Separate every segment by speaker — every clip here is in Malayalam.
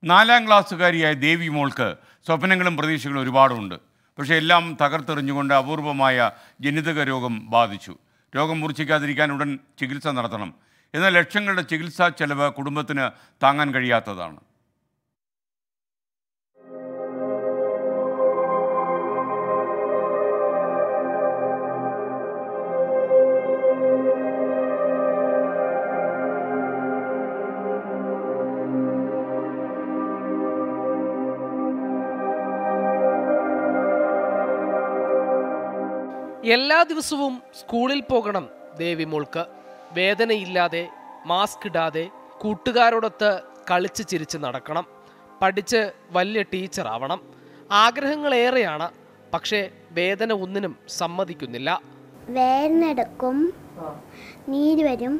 Speaker 1: നാലാം ക്ലാസ്സുകാരിയായ ദേവി മോൾക്ക് സ്വപ്നങ്ങളും പ്രതീക്ഷകളും ഒരുപാടുണ്ട് പക്ഷേ എല്ലാം തകർത്തെറിഞ്ഞുകൊണ്ട് അപൂർവമായ ജനിതക രോഗം ബാധിച്ചു രോഗം മൂർച്ഛിക്കാതിരിക്കാൻ ഉടൻ ചികിത്സ നടത്തണം എന്നാൽ ലക്ഷങ്ങളുടെ ചികിത്സാ ചെലവ് കുടുംബത്തിന് താങ്ങാൻ കഴിയാത്തതാണ്
Speaker 2: എല്ലാ ദിവസവും സ്കൂളിൽ പോകണം ദേവി മോൾക്ക് വേദനയില്ലാതെ മാസ്ക് ഇടാതെ കൂട്ടുകാരോടൊത്ത് കളിച്ച് ചിരിച്ച് നടക്കണം പഠിച്ച് വലിയ ടീച്ചർ ആവണം ആഗ്രഹങ്ങളേറെയാണ് പക്ഷേ വേദന ഒന്നിനും സമ്മതിക്കുന്നില്ല
Speaker 3: വേദനെടുക്കും നീര് വരും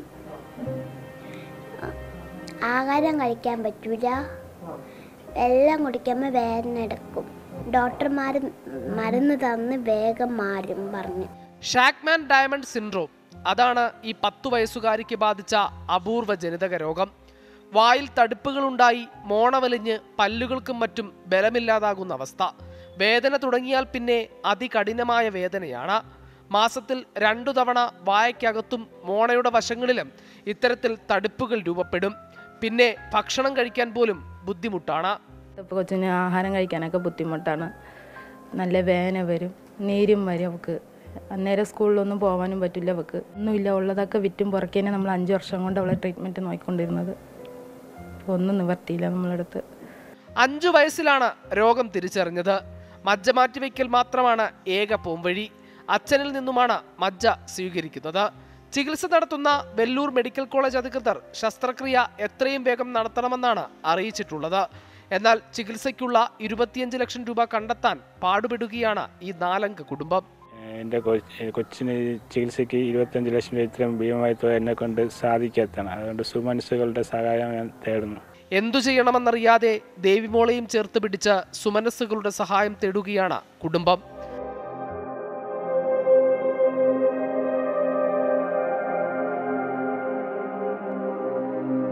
Speaker 3: ആഹാരം കഴിക്കാൻ പറ്റൂല വെള്ളം കുടിക്കുമ്പോൾ വേദന എടുക്കും ഡോക്ടർമാർ മരുന്ന് തന്ന് വേഗം മാറും പറഞ്ഞു
Speaker 2: ഷാക്മാൻ ഡയമണ്ട് സിൻഡ്രോം അതാണ് ഈ പത്തു വയസ്സുകാരിക്ക് ബാധിച്ച അപൂർവ ജനിതക രോഗം വായിൽ തടുപ്പുകളുണ്ടായി മോണ വലിഞ്ഞ് പല്ലുകൾക്കും മറ്റും ബലമില്ലാതാകുന്ന അവസ്ഥ വേദന തുടങ്ങിയാൽ പിന്നെ അതികഠിനമായ വേദനയാണ് മാസത്തിൽ രണ്ടു തവണ വായയ്ക്കകത്തും മോണയുടെ വശങ്ങളിലും ഇത്തരത്തിൽ തടുപ്പുകൾ രൂപപ്പെടും പിന്നെ ഭക്ഷണം കഴിക്കാൻ പോലും ബുദ്ധിമുട്ടാണ്
Speaker 4: ഇപ്പോൾ കൊച്ചിന് ആഹാരം കഴിക്കാനൊക്കെ ബുദ്ധിമുട്ടാണ് നല്ല വേദന വരും നീരും വരും അവൾക്ക് അന്നേരം സ്കൂളിലൊന്നും പോകാനും പറ്റില്ല അവൾക്ക് ഒന്നുമില്ല ഉള്ളതൊക്കെ വിറ്റും പുറക്കേനെ നമ്മൾ അഞ്ച് വർഷം കൊണ്ട് അവളെ ട്രീറ്റ്മെൻറ്റ് നോക്കിക്കൊണ്ടിരുന്നത് ഇപ്പോൾ ഒന്നും നിവർത്തിയില്ല നമ്മളടുത്ത്
Speaker 2: അഞ്ചു വയസ്സിലാണ് രോഗം തിരിച്ചറിഞ്ഞത് മജ്ജ മാറ്റിവെക്കൽ മാത്രമാണ് ഏക പോംവഴി അച്ഛനിൽ നിന്നുമാണ് മജ്ജ സ്വീകരിക്കുന്നത് ചികിത്സ നടത്തുന്ന വെല്ലൂർ മെഡിക്കൽ കോളേജ് അധികൃതർ ശസ്ത്രക്രിയ എത്രയും വേഗം നടത്തണമെന്നാണ് അറിയിച്ചിട്ടുള്ളത് എന്നാൽ ചികിത്സയ്ക്കുള്ള ഇരുപത്തിയഞ്ച് ലക്ഷം രൂപ കണ്ടെത്താൻ പാടുപെടുകയാണ് ഈ നാലംഗ കുടുംബം
Speaker 5: എൻ്റെ കൊച്ച് കൊച്ചിന് ചികിത്സയ്ക്ക് ഇരുപത്തഞ്ച് ലക്ഷം രൂപ ഇത്രയും ഭീമമായി തുക എന്നെ കൊണ്ട് സാധിക്കാത്തതാണ് അതുകൊണ്ട് സുമനസ്സുകളുടെ സഹായം ഞാൻ തേടുന്നു
Speaker 2: എന്തു ചെയ്യണമെന്നറിയാതെ ദേവിമോളെയും ചേർത്ത് പിടിച്ച് സുമനസ്സുകളുടെ സഹായം തേടുകയാണ് കുടുംബം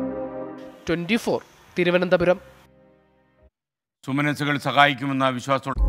Speaker 2: ട്വന്റി ഫോർ തിരുവനന്തപുരം
Speaker 1: സുമനസ്സുകൾ സഹായിക്കുമെന്ന വിശ്വാസത്തോടെ